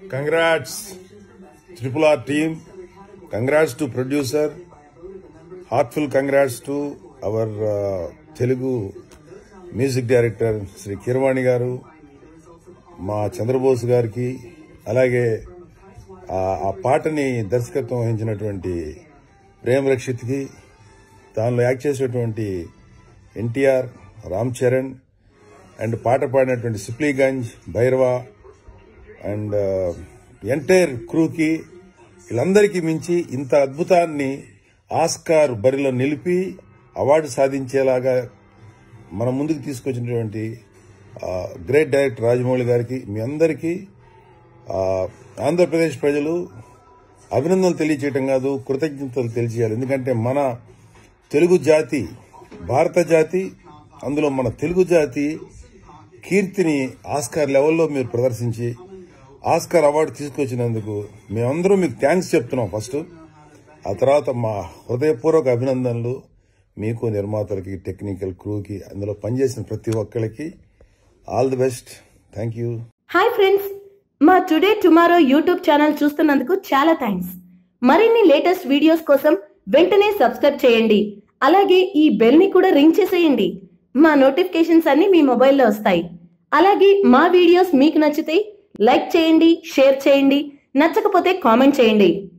Congrats, Triple R team. Congrats to producer. Heartful congrats to our uh, Telugu music director Shri Keeravani గారు మా చంద్రబోస్ గారికి అలాగే ఆ- ఆ పాటని దర్శకత్వం వహించినటువంటి ప్రేమ్ రక్షిత్కి దానిలో యాక్ట్ చేసినటువంటి ఎన్టీఆర్ రామ్ చరణ్ అండ్ పాట పాడినటువంటి సిప్లీగంజ్ భైరవ అండ్ ఎంటైర్ క్రూకి వీళ్ళందరికీ మించి ఇంత అద్భుతాన్ని ఆస్కార్ బరిలో నిలిపి అవార్డు సాధించేలాగా మన ముందుకు తీసుకొచ్చినటువంటి గ్రేట్ డైరెక్టర్ రాజమౌళి గారికి మీ అందరికీ ఆ, ఆంధ్రప్రదేశ్ ప్రజలు అభినందనలు తెలియచేయటం కాదు కృతజ్ఞతలు తెలియజేయాలి ఎందుకంటే మన తెలుగు జాతి భారత జాతి అందులో మన తెలుగు జాతి కీర్తిని ఆస్కార్ లెవెల్లో మీరు ప్రదర్శించి ఆస్కార్ అవార్డు తీసుకొచ్చినందుకు మేమందరం మీకు థ్యాంక్స్ చెప్తున్నాం ఫస్ట్ ఆ తర్వాత మా హృదయపూర్వక అభినందనలు మీకు నిర్మాతలకి టెక్నికల్ క్రూకి అందులో పనిచేసిన ప్రతి ఒక్కరికి all the best thank you hi friends మా టుడే టుమారో యూట్యూబ్ ఛానల్ చూస్తున్నందుకు చాలా థ్యాంక్స్ మరిన్ని లేటెస్ట్ వీడియోస్ కోసం వెంటనే సబ్స్క్రైబ్ చేయండి అలాగే ఈ బెల్ ని కూడా రింగ్ చేసేయండి మా నోటిఫికేషన్స్ అన్ని మీ మొబైల్లో వస్తాయి అలాగే మా వీడియోస్ మీకు నచ్చితే లైక్ చేయండి షేర్ చేయండి నచ్చకపోతే కామెంట్ చేయండి